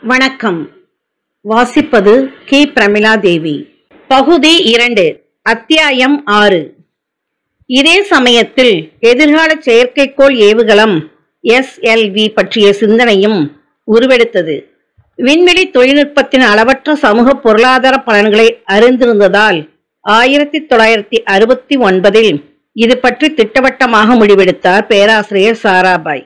வணக்கம் வாசிப்பது கி பிரமிளா தேவி பகுதி இரண்டு அத்தியாயம் ஆறு இதே சமயத்தில் எதிர்கால செயற்கைக்கோள் ஏவுகலம் எஸ்எல்வி பற்றிய சிந்தனையும் உருவெடுத்தது விண்வெளி தொழில்நுட்பத்தின் அளவற்ற சமூக பொருளாதார பலன்களை அறிந்திருந்ததால் ஆயிரத்தி தொள்ளாயிரத்தி அறுபத்தி ஒன்பதில் இது பற்றி திட்டவட்டமாக முடிவெடுத்தார் பேராசிரியர் சாராபாய்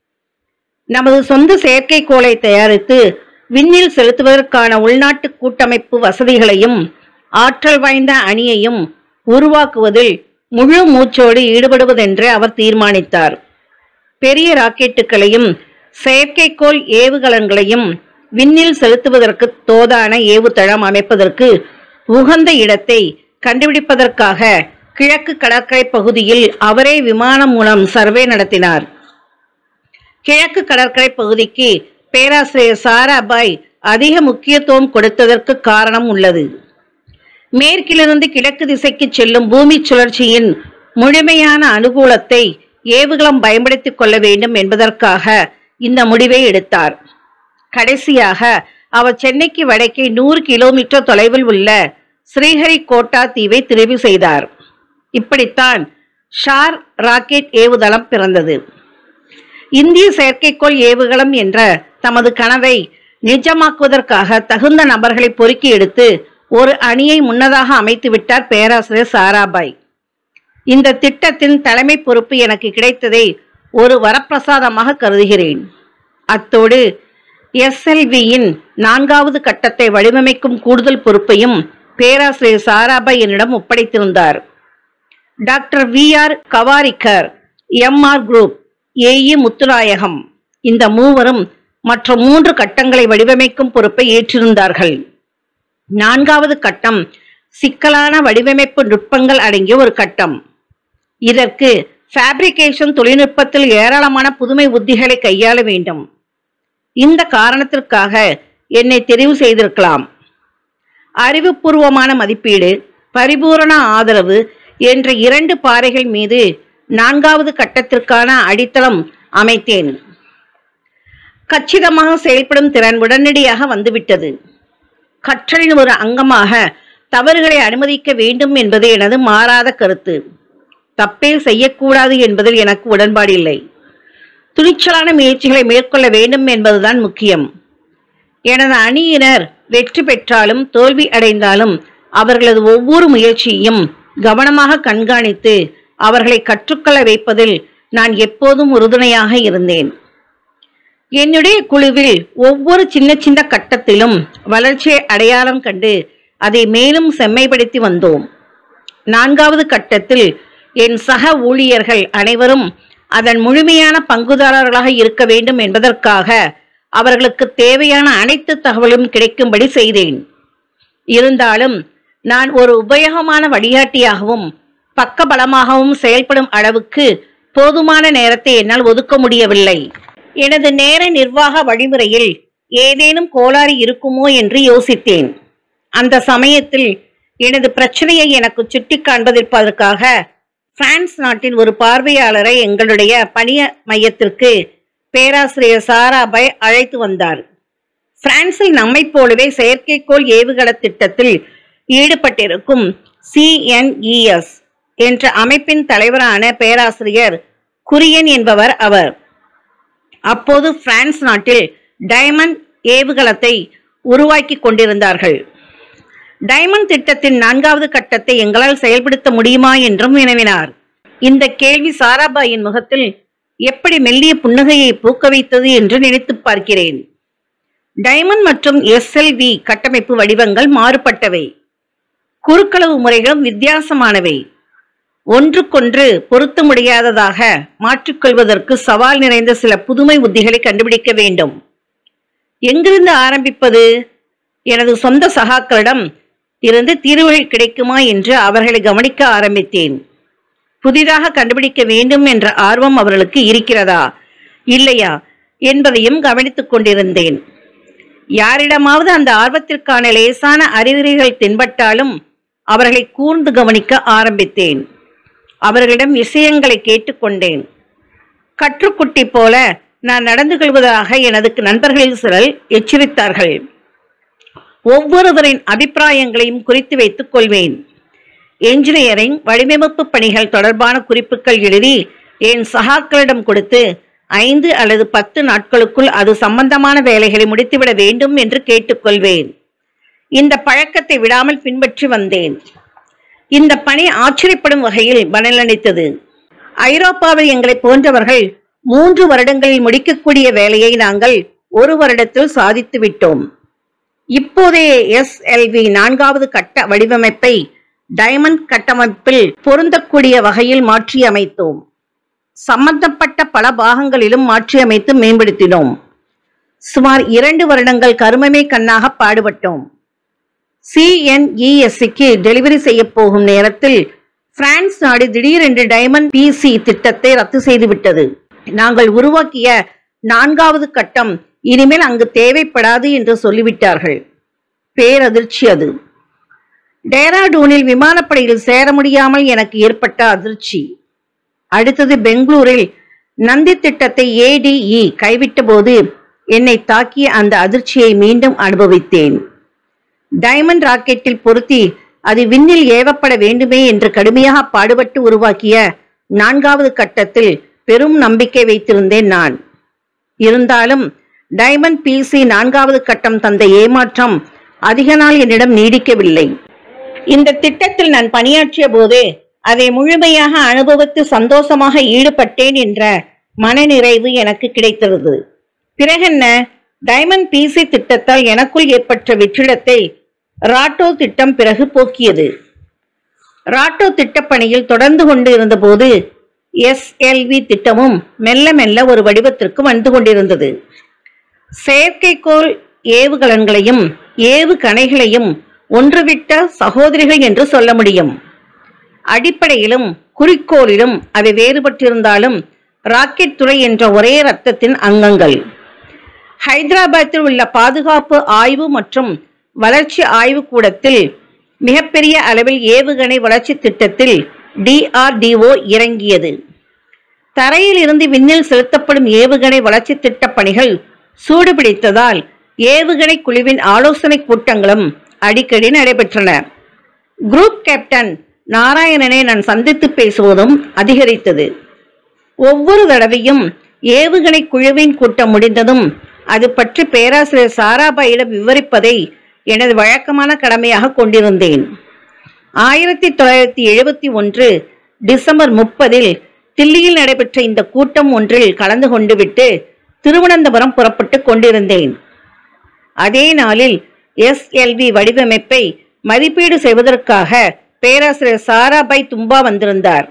நமது சொந்த செயற்கைக்கோளை தயாரித்து விண்ணில் செலுத்துவதற்கான உள்நாட்டு கூட்டமைப்பு வசதிகளையும் ஆற்றல் வாய்ந்த அணியையும் உருவாக்குவதில் முழு மூச்சோடு ஈடுபடுவதென்று அவர் தீர்மானித்தார் பெரிய ராக்கெட்டுகளையும் செயற்கைக்கோள் ஏவுகலன்களையும் விண்ணில் செலுத்துவதற்கு தோதான ஏவுதளம் அமைப்பதற்கு உகந்த இடத்தை கண்டுபிடிப்பதற்காக கிழக்கு கடற்கரை பகுதியில் அவரே விமானம் மூலம் சர்வே நடத்தினார் கிழக்கு கடற்கரை பகுதிக்கு பேராசிரியர் சாராபாய் அதிக முக்கியத்துவம் கொடுத்ததற்கு காரணம் உள்ளது மேற்கிலிருந்து கிழக்கு திசைக்கு செல்லும் பூமி சுழற்சியின் முழுமையான அனுகூலத்தை ஏவுகலம் பயன்படுத்திக் கொள்ள வேண்டும் என்பதற்காக இந்த முடிவை எடுத்தார் கடைசியாக அவர் சென்னைக்கு வடக்கே நூறு கிலோமீட்டர் தொலைவில் உள்ள ஸ்ரீஹரிகோட்டா தீவை தெரிவு செய்தார் இப்படித்தான் ஷார் ராக்கெட் ஏவுதளம் பிறந்தது இந்திய செயற்கைக்கோள் ஏவுகலம் என்ற தமது கனவை நிஜமாக்குவதற்காக தகுந்த நபர்களை பொறுக்கி எடுத்து ஒரு அணியை முன்னதாக அமைத்து விட்டார் பேராசிரியர் சாராபாய் இந்த திட்டத்தின் தலைமை பொறுப்பு எனக்கு கிடைத்ததை ஒரு வரப்பிரசாதமாக கருதுகிறேன் அத்தோடு எஸ்எல்வியின் நான்காவது கட்டத்தை வடிவமைக்கும் கூடுதல் பொறுப்பையும் பேராசிரியர் சாராபாய் என்னிடம் ஒப்படைத்திருந்தார் doctor V R Gowariker M R Kurup A E Muthunayagam இந்த மூவரும் மற்ற மூன்று கட்டங்களை வடிவமைக்கும் பொறுப்பை ஏற்றிருந்தார்கள் நான்காவது கட்டம் சிக்கலான வடிவமைப்பு நுட்பங்கள் அடங்கிய ஒரு கட்டம் இதற்கு ஃபேப்ரிகேஷன் தொழில்நுட்பத்தில் ஏராளமான புதுமை உத்திகளை கையாள வேண்டும் இந்த காரணத்திற்காக என்னை தெரிவு செய்திருக்கலாம் அறிவுபூர்வமான மதிப்பீடு பரிபூரண ஆதரவு என்ற இரண்டு பாறைகள் மீது நான்காவது கட்டத்திற்கான அடித்தளம் அமைத்தேன் கச்சிதமாக செயல்படும் திறன் உடனடியாக வந்துவிட்டது கற்றலின் ஒரு அங்கமாக தவறுகளை அனுமதிக்க வேண்டும் என்பது எனது மாறாத கருத்து தப்பே செய்யக்கூடாது என்பதில் எனக்கு உடன்பாடில்லை துணிச்சலான முயற்சிகளை மேற்கொள்ள வேண்டும் என்பதுதான் முக்கியம் எனது அணியினர் வெற்றி பெற்றாலும் தோல்வி அடைந்தாலும் அவர்களது ஒவ்வொரு முயற்சியையும் கவனமாக கண்காணித்து அவர்களை கற்றுக்கொள்ள வைப்பதில் நான் எப்போதும் உறுதுணையாக இருந்தேன் என்னுடைய குழுவில் ஒவ்வொரு சின்ன சின்ன கட்டத்திலும் வளர்ச்சியை அடையாளம் கண்டு அதை மேலும் செம்மைப்படுத்தி வந்தோம் நான்காவது கட்டத்தில் என் சக ஊழியர்கள் அனைவரும் அதன் முழுமையான பங்குதாரர்களாக இருக்க வேண்டும் என்பதற்காக அவர்களுக்கு தேவையான அனைத்து தகவலும் கிடைக்கும்படி செய்தேன் இருந்தாலும் நான் ஒரு உபயோகமான வழிகாட்டியாகவும் பக்கபலமாகவும் செயல்படும் அளவுக்கு போதுமான நேரத்தை என்னால் ஒதுக்க முடியவில்லை எனது நேர நிர்வாக வழிமுறையில் ஏதேனும் கோளாறு இருக்குமோ என்று யோசித்தேன் அந்த சமயத்தில் எனது பிரச்சனையை எனக்கு சுட்டி காண்பதற்காக பிரான்ஸ் நாட்டின் ஒரு பார்வையாளரை எங்களுடைய பணிய மையத்திற்கு பேராசிரியர் சாராபாய் அழைத்து வந்தார் பிரான்சில் நம்மைப் போலவே செயற்கைக்கோள் ஏவுகண திட்டத்தில் ஈடுபட்டிருக்கும் சிஎன்இஎஸ் என்ற அமைப்பின் தலைவரான பேராசிரியர் குரியன் என்பவர் அவர் அப்போது பிரான்ஸ் நாட்டில் டைமண்ட் ஏவுகலத்தை உருவாக்கி கொண்டிருந்தார்கள் டைமண்ட் திட்டத்தின் நான்காவது கட்டத்தை எங்களால் செயல்படுத்த முடியுமா என்றும் வினவினார் இந்த கேள்வி சாராபாயின் முகத்தில் எப்படி மெல்லிய புன்னகையை பூக்க வைத்தது என்று நினைத்து பார்க்கிறேன் டைமண்ட் மற்றும் எஸ்எல்வி கட்டமைப்பு வடிவங்கள் மாறுபட்டவை குறுக்களவு முறைகளும் வித்தியாசமானவை ஒன்றுக்கொன்று பொருத்த முடியாததாக மாற்றிக்கொள்வதற்கு சவால் நிறைந்த சில புதுமை உத்திகளை கண்டுபிடிக்க வேண்டும் எங்கிருந்து ஆரம்பிப்பது எனது சொந்த சகாக்களிடம் இருந்து தீர்வுகள் கிடைக்குமா என்று அவர்களை கவனிக்க ஆரம்பித்தேன் புதிதாக கண்டுபிடிக்க வேண்டும் என்ற ஆர்வம் அவர்களுக்கு இருக்கிறதா இல்லையா என்பதையும் கவனித்துக் கொண்டிருந்தேன் யாரிடமாவது அந்த ஆர்வத்திற்கான லேசான அறிகுறிகள் தென்பட்டாலும் அவர்களை கூர்ந்து கவனிக்க ஆரம்பித்தேன் அவர்களிடம் விஷயங்களை கேட்டுக்கொண்டேன் கற்றுக்குட்டி போல நான் நடந்து கொள்வதாக எனது நண்பர்களில் சிலர் எச்சரித்தார்கள் ஒவ்வொருவரின் அபிப்பிராயங்களையும் குறித்து வைத்துக் கொள்வேன் என்ஜினியரிங் வடிவமைப்பு பணிகள் தொடர்பான குறிப்புகள் எழுதி என் சகாக்களிடம் கொடுத்து ஐந்து அல்லது பத்து நாட்களுக்குள் அது சம்பந்தமான வேலைகளை முடித்துவிட வேண்டும் என்று கேட்டுக்கொள்வேன் இந்த பழக்கத்தை விடாமல் பின்பற்றி வந்தேன் இந்த பணி ஆச்சரியப்படும் வகையில் பலனளித்தது ஐரோப்பாவில் எங்களை போன்றவர்கள் மூன்று வருடங்களில் முடிக்கக்கூடிய வேலையை நாங்கள் ஒரு வருடத்தில் சாதித்து விட்டோம் இப்போதைய எஸ்எல்வி நான்காவது கட்ட வடிவமைப்பை டைமண்ட் கட்டமைப்பில் பொருந்தக்கூடிய வகையில் மாற்றி அமைத்தோம் சம்பந்தப்பட்ட பல பாகங்களிலும் மாற்றியமைத்து மேம்படுத்தினோம் சுமார் இரண்டு வருடங்கள் கருமமே கண்ணாக பாடுபட்டோம் சிஎன்இஎஸ்சிக்கு டெலிவரி செய்ய போகும் நேரத்தில் பிரான்ஸ் நாடு திடீரென்று டைமண்ட் பிசி திட்டத்தை ரத்து செய்துவிட்டது நாங்கள் உருவாக்கிய நான்காவது கட்டம் இனிமேல் அங்கு தேவைப்படாது என்று சொல்லிவிட்டார்கள் பேரதிர்ச்சி அது டேராடூனில் விமானப்படையில் சேர முடியாமல் எனக்கு ஏற்பட்ட அதிர்ச்சி அடுத்தது பெங்களூரில் நந்தி திட்டத்தை ஏடிஇ கைவிட்ட போது என்னை தாக்கிய அந்த அதிர்ச்சியை மீண்டும் அனுபவித்தேன் டைமண்ட் ராக்கெட்டில் பொருத்தி அது விண்ணில் ஏவப்பட வேண்டுமே என்று கடுமையாக பாடுபட்டு உருவாக்கிய நான்காவது கட்டத்தில் பெரும் நம்பிக்கை வைத்திருந்தேன் நான் இருந்தாலும் டைமண்ட் பிசி நான்காவது கட்டம் தந்த ஏமாற்றம் அதிக நாள் என்னிடம் நீடிக்கவில்லை இந்த திட்டத்தில் நான் பணியாற்றிய போது அதை முழுமையாக அனுபவித்து சந்தோஷமாக ஈடுபட்டேன் என்ற மனநிறைவு எனக்கு கிடைத்தது பிறகென்ன டைமண்ட் பிசி திட்டத்தால் எனக்குள் ஏற்பட்ட வெற்றிடத்தை ராட்டோ திட்டம் பிறகு போக்கியது ராட்டோ திட்டப்பணியில் தொடர்ந்து கொண்டு இருந்தபோது எஸ்எல்வி திட்டமும் மெல்ல மெல்ல ஒரு வடிவத்திற்கு வந்து கொண்டிருந்தது செயற்கைக்கோள் ஏவுகலன்களையும் ஏவுகணைகளையும் ஒன்றுவிட்ட சகோதரிகள் என்று சொல்ல முடியும் அடிப்படையிலும் குறிக்கோளிலும் அவை வேறுபட்டிருந்தாலும் ராக்கெட் துறை என்ற ஒரே ரத்தத்தின் அங்கங்கள் ஹைதராபாத்தில் உள்ள பாதுகாப்பு ஆய்வு மற்றும் வளர்ச்சி ஆய்வு கூடத்தில் மிகப்பெரிய அளவில் ஏவுகணை வளர்ச்சி திட்டத்தில் டிஆர்டிஓ இறங்கியது தரையில் இருந்து விண்ணில் செலுத்தப்படும் ஏவுகணை வளர்ச்சி திட்ட பணிகள் சூடுபிடித்ததால் ஏவுகணை குழுவின் ஆலோசனை கூட்டங்களும் அடிக்கடி நடைபெற்றன குரூப் கேப்டன் நாராயணனை நான் சந்தித்து பேசுவதும் அதிகரித்தது ஒவ்வொரு தடவையும் ஏவுகணை குழுவின் கூட்டம் முடிந்ததும் அது பற்றி பேராசிரியர் சாராபாயிடம் விவரிப்பதை எனது வழக்கமான கடமையாக கொண்டிருந்தேன் ஆயிரத்தி தொள்ளாயிரத்தி எழுபத்தி ஒன்று டிசம்பர் முப்பதில் தில்லியில் நடைபெற்ற இந்த கூட்டம் ஒன்றில் கலந்து கொண்டு விட்டு திருவனந்தபுரம் புறப்பட்டு கொண்டிருந்தேன் அதே நாளில் எஸ்எல்வி வடிவமைப்பை மதிப்பீடு செய்வதற்காக பேராசிரியர் சாராபாய் தும்பா வந்திருந்தார்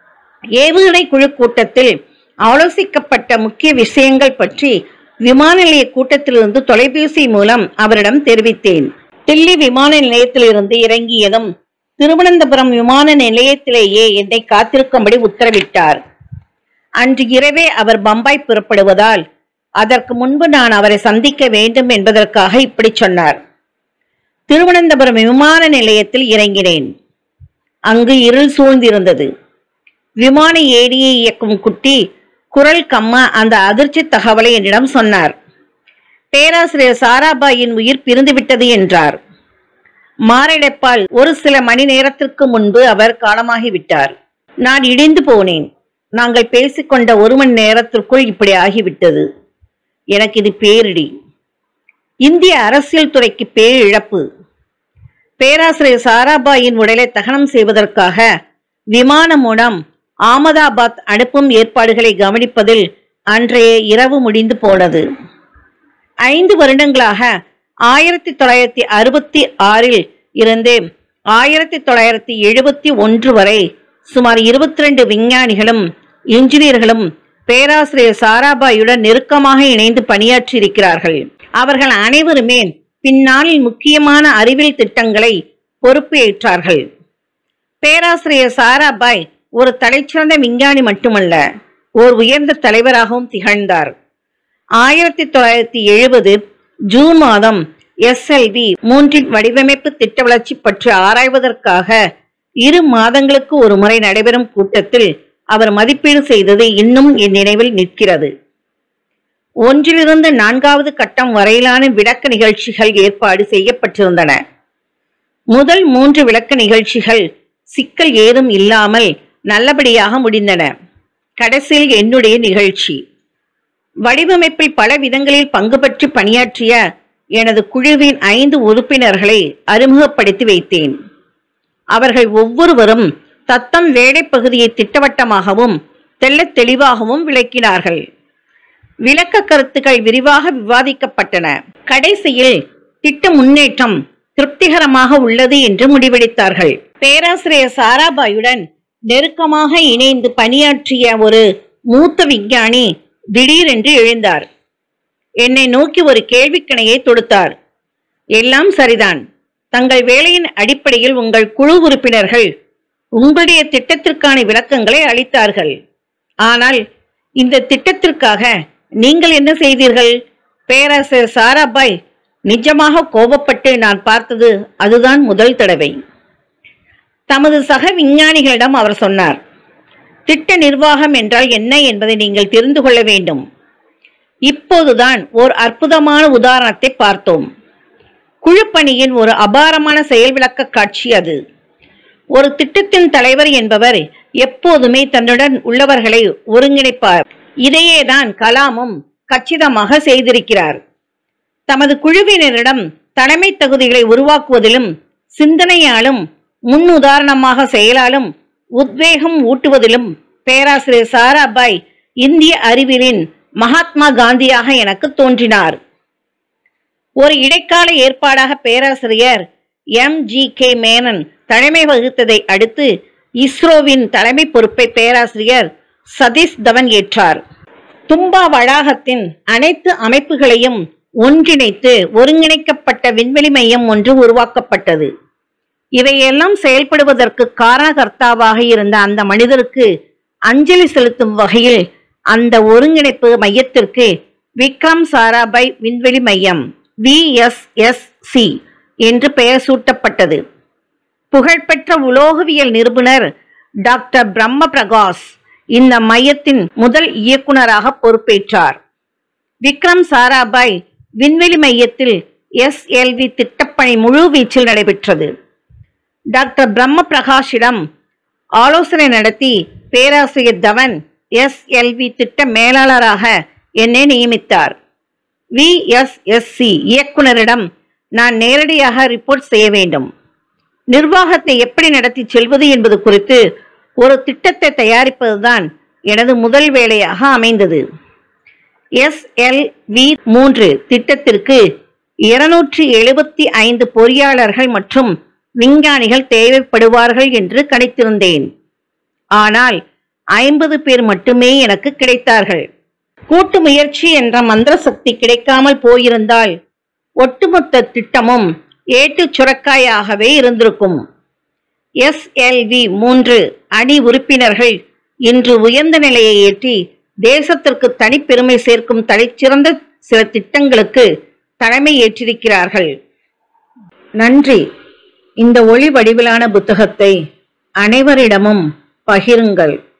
ஏவுகணை குழு கூட்டத்தில் ஆலோசிக்கப்பட்ட முக்கிய விஷயங்கள் பற்றி விமான நிலைய கூட்டத்திலிருந்து தொலைபேசி மூலம் அவரிடம் தெரிவித்தேன் தில்லி விமான நிலையத்திலிருந்து இறங்கியதும் திருவனந்தபுரம் விமான நிலையத்திலேயே என்னை காத்திருக்கும்படி உத்தரவிட்டார் அன்று இரவே அவர் பம்பாய் புறப்படுவதால் அதற்கு முன்பு நான் அவரை சந்திக்க வேண்டும் என்பதற்காக இப்படி சொன்னார் திருவனந்தபுரம் விமான நிலையத்தில் இறங்கினேன் அங்கு இருள் சூழ்ந்திருந்தது விமான ஏடியை இயக்கும் குட்டி குரல் கம்மா அந்த அதிர்ச்சி தகவலை என்னிடம் சொன்னார் பேராசிரியர் சாராபாயின் உயிர் பிரிந்துவிட்டது என்றார் மாரடைப்பால் ஒரு சில மணி நேரத்திற்கு முன்பு அவர் காலமாகிவிட்டார் நான் இடிந்து போனேன் நாங்கள் பேசிக்கொண்ட ஒரு மணி நேரத்திற்குள் இப்படி ஆகிவிட்டது எனக்கு இது பேரிடி இந்திய அரசியல் துறைக்கு பேரிழப்பு பேராசிரியர் சாராபாயின் உடலை தகனம் செய்வதற்காக விமானம் மூலம் ஆமதாபாத் அனுப்பும் ஏற்பாடுகளை கவனிப்பதில் அன்றைய இரவு முடிந்து போனது ஐந்து வருடங்களாக ஆயிரத்தி தொள்ளாயிரத்தி அறுபத்தி ஆறில் இருந்து ஆயிரத்தி தொள்ளாயிரத்தி எழுபத்தி ஒன்று வரை சுமார் இருபத்தி ரெண்டு விஞ்ஞானிகளும் இன்ஜினியர்களும் பேராசிரியர் சாராபாயுடன் நெருக்கமாக இணைந்து பணியாற்றியிருக்கிறார்கள் அவர்கள் அனைவருமே பின்னாளில் முக்கியமான அறிவியல் திட்டங்களை பொறுப்பு ஏற்றார்கள் பேராசிரியர் சாராபாய் ஒரு தலைச்சிறந்த விஞ்ஞானி மட்டுமல்ல ஓர் உயர்ந்த தலைவராகவும் திகழ்ந்தார் ஆயிரத்தி தொள்ளாயிரத்தி எழுபது ஜூன் மாதம் எஸ்எல்வி மூன்றின் வடிவமைப்பு திட்ட வளர்ச்சி பற்றி ஆராய்வதற்காக இரு மாதங்களுக்கு ஒரு முறை நடைபெறும் கூட்டத்தில் அவர் மதிப்பீடு செய்தது இன்னும் என் நினைவில் நிற்கிறது ஒன்றிலிருந்து நான்காவது கட்டம் வரையிலான விளக்க நிகழ்ச்சிகள் ஏற்பாடு செய்யப்பட்டிருந்தன முதல் மூன்று விளக்க நிகழ்ச்சிகள் சிக்கல் ஏதும் இல்லாமல் நல்லபடியாக முடிந்தன கடைசியில் என்னுடைய நிகழ்ச்சி வடிவமைப்பில் பல விதங்களில் பங்கு பற்றி பணியாற்றிய எனது குழுவின் ஐந்து உறுப்பினர்களை அறிமுகப்படுத்தி வைத்தேன் அவர்கள் ஒவ்வொருவரும் தத்தம் வேலை பகுதியை திட்டவட்டமாகவும் தெள்ளத் தெளிவாகவும் விளக்கினார்கள் விளக்க கருத்துக்கள் விரிவாக விவாதிக்கப்பட்டன கடைசியில் திட்ட முன்னேற்றம் திருப்திகரமாக உள்ளது என்று முடிவெடுத்தார்கள் பேராசிரியர் சாராபாயுடன் நெருக்கமாக இணைந்து பணியாற்றிய ஒரு மூத்த விஞ்ஞானி திடீரென்று எழுந்தார் என்னை நோக்கி ஒரு கேள்விக்கணையை தொடுத்தார் எல்லாம் சரிதான் தங்கள் வேலையின் அடிப்படையில் உங்கள் குழு உறுப்பினர்கள் உங்களுடைய திட்டத்திற்கான விளக்கங்களை அளித்தார்கள் ஆனால் இந்த திட்டத்திற்காக நீங்கள் என்ன செய்தீர்கள் பேராசிரியர் சாராபாய் நிஜமாக கோபப்பட்டு நான் பார்த்தது அதுதான் முதல் தடவை தமது சக விஞ்ஞானிகளிடம் அவர் சொன்னார் திட்ட நிர்வாகம் என்றால் என்ன என்பதை நீங்கள் தெரிந்து கொள்ள வேண்டும் இப்போதுதான் ஓர் அற்புதமான உதாரணத்தை பார்த்தோம் குழுப்பணியின் ஒரு அபாரமான செயல் விளக்க காட்சி அது ஒரு திட்டத்தின் தலைவர் என்பவர் எப்போதுமே தன்னுடன் உள்ளவர்களை ஒருங்கிணைப்பார் இதையேதான் கலாமும் கச்சிதமாக செய்திருக்கிறார் தமது குழுவினரிடம் தலைமை தகுதிகளை உருவாக்குவதிலும் சிந்தனையாலும் முன் உதாரணமாக செயலாலும் உத்வேகம் ஊட்டுவதிலும் பேராசிரியர் சாராபாய் இந்திய அறிவியலின் மகாத்மா காந்தியாக எனக்கு தோன்றினார் ஒரு இடைக்கால ஏற்பாடாக பேராசிரியர் எம் ஜி கே மேனன் தலைமை வகித்ததை அடுத்து இஸ்ரோவின் தலைமை பொறுப்பை பேராசிரியர் சதீஷ் தவன் ஏற்றார் தும்பா வளாகத்தின் அனைத்து அமைப்புகளையும் ஒன்றிணைத்து ஒருங்கிணைக்கப்பட்ட விண்வெளி மையம் ஒன்று உருவாக்கப்பட்டது இவையெல்லாம் செயல்படுவதற்கு காரணகர்த்தாவாக இருந்த அந்த மனிதருக்கு அஞ்சலி செலுத்தும் வகையில் அந்த ஒருங்கிணைப்பு மையத்திற்கு விக்ரம் சாராபாய் விண்வெளி மையம் விஎஸ்எஸ்சி என்று பெயர் சூட்டப்பட்டது புகழ்பெற்ற உலோகவியல் நிபுணர் டாக்டர் பிரம்ம பிரகாஷ் இந்த மையத்தின் முதல் இயக்குனராக பொறுப்பேற்றார் விக்ரம் சாராபாய் விண்வெளி மையத்தில் எஸ்எல்வி திட்டப்பணி முழுவீச்சில் நடைபெற்றது டாக்டர் பிரம்ம பிரகாஷிடம் ஆலோசனை நடத்தி பேராசிரியர் தவன் எஸ்எல்வி திட்ட மேலாளராக என்னை நியமித்தார் விஎஸ்எஸ்சி இயக்குனரிடம் நான் நேரடியாக ரிப்போர்ட் செய்ய வேண்டும் நிர்வாகத்தை எப்படி நடத்தி செல்வது என்பது குறித்து ஒரு திட்டத்தை தயாரிப்பதுதான் எனது முதல் வேலையாக அமைந்தது எஸ்எல்வி மூன்று திட்டத்திற்கு இருநூற்றி எழுபத்தி ஐந்து பொறியாளர்கள் மற்றும் விஞ்ஞானிகள் தேவைப்படுவார்கள் என்று கணித்திருந்தேன் ஆனால் ஐம்பது பேர் மட்டுமே எனக்கு கிடைத்தார்கள் கூட்டு முயற்சி என்ற மந்திர சக்தி கிடைக்காமல் போயிருந்தால் ஒட்டுமொத்த திட்டமும் ஏட்டு சுரக்காயாகவே இருந்திருக்கும் எஸ்எல்வி மூன்று அணி உறுப்பினர்கள் இன்று உயர்ந்த நிலையை ஏற்றி தேசத்திற்கு தனிப்பெருமை சேர்க்கும் தலைச்சிறந்த சில திட்டங்களுக்கு தலைமை ஏற்றிருக்கிறார்கள் நன்றி இந்த ஒளி வடிவிலான புத்தகத்தை அனைவரிடமும் பகிருங்கள்